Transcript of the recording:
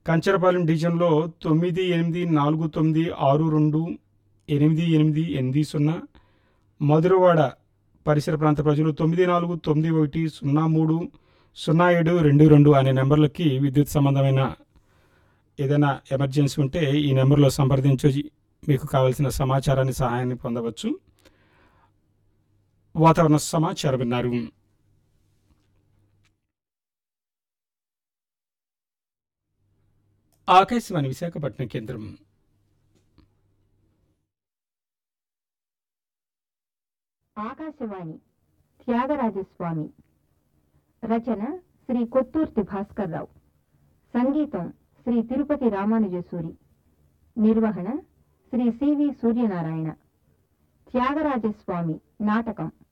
కంచరపాలెం డివిజన్లో తొమ్మిది ఎనిమిది నాలుగు తొమ్మిది ఆరు రెండు ఎనిమిది ఎనిమిది ఎనిమిది సున్నా మధురవాడ పరిసర ప్రాంత ప్రజలు తొమ్మిది నాలుగు తొమ్మిది ఒకటి సున్నా మూడు సున్నా ఏడు రెండు రెండు అనే నెంబర్లకి విద్యుత్ సంబంధమైన ఏదైనా ఎమర్జెన్సీ ఉంటే ఈ నెంబర్లో సంప్రదించి మీకు కావాల్సిన సమాచారాన్ని సహాయాన్ని పొందవచ్చు వాతావరణ సమాచారం విన్నారు ఆకాశవాణి విశాఖపట్నం కేంద్రం ఆకాశవాణి త్యాగరాజస్వామి రచన శ్రీ కొత్తూర్తి భాస్కర్రావు సంగీతం శ్రీ తిరుపతి రామానుజసూరి నిర్వహణ శ్రీ సివి సూర్యనారాయణ త్యాగరాజస్వామి నాటకం